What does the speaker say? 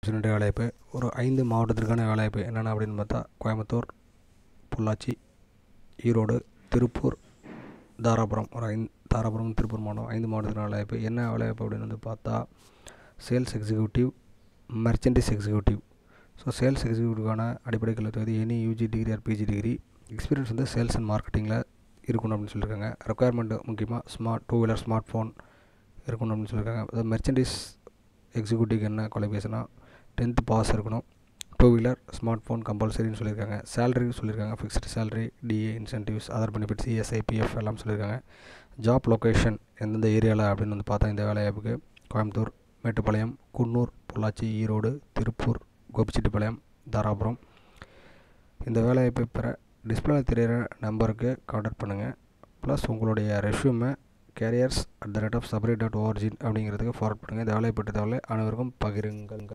ரெண்டு வேலைவாய்ப்பு ஒரு ஐந்து மாவட்டத்திற்கான வேலைவாய்ப்பு என்னென்ன அப்படின்னு பார்த்தா கோயம்புத்தூர் பொள்ளாச்சி ஈரோடு திருப்பூர் தாராபுரம் ஒரு ஐந்து தாராபுரம் திருப்பூர் மாவட்டம் ஐந்து மாவட்டத்திற்கான வேலைவாய்ப்பு என்ன வேலைவாய்ப்பு அப்படின்னு வந்து பார்த்தா sales executive merchandise executive so sales எக்ஸிக்யூட்டிவ்கான அடிப்படை கல்வி தகுதி any UG degree or PG degree experience வந்து சேல்ஸ் அண்ட் மார்க்கெட்டிங்கில் இருக்கணும் அப்படின்னு சொல்லியிருக்காங்க ரெக்குயர்மெண்ட்டு முக்கியமாக smart two wheeler smart phone இருக்கணும் அப்படின்னு சொல்லியிருக்காங்க அதாவது மெர்ச்சன்டைஸ் எக்ஸிக்யூட்டிவ் என்ன குவாலிஃபிகேஷனாக டென்த்து பாஸ் இருக்கணும் டூ வீலர் ஸ்மார்ட் ஃபோன் கம்பல்சரின்னு சொல்லியிருக்காங்க சேலரி சொல்லியிருக்காங்க fixed salary DA incentives other benefits ESI PF எல்லாம் சொல்லியிருக்காங்க ஜாப் லொக்கேஷன் எந்தெந்த ஏரியாவில் அப்படின்னு வந்து பார்த்தா இந்த வேலைவாய்ப்புக்கு கோயம்புத்தூர் மேட்டுப்பாளையம் குன்னூர் பொள்ளாச்சி ஈரோடு திருப்பூர் கோபிச்செட்டிப்பாளையம் தாராபுரம் இந்த வேலைவாய்ப்பை பெற டிஸ்பிளே தெரியிற நம்பருக்கு கான்டாக்ட் பண்ணுங்கள் ப்ளஸ் உங்களுடைய ரெஷ்யூமை careers at the rate of Sabari dot ஓஆர்ஜின் அப்படிங்கிறதுக்கு ஃபார்வர்ட் பண்ணுங்கள் இந்த வேலையை பற்றி தகவலை அனைவருக்கும் பகிருங்கள்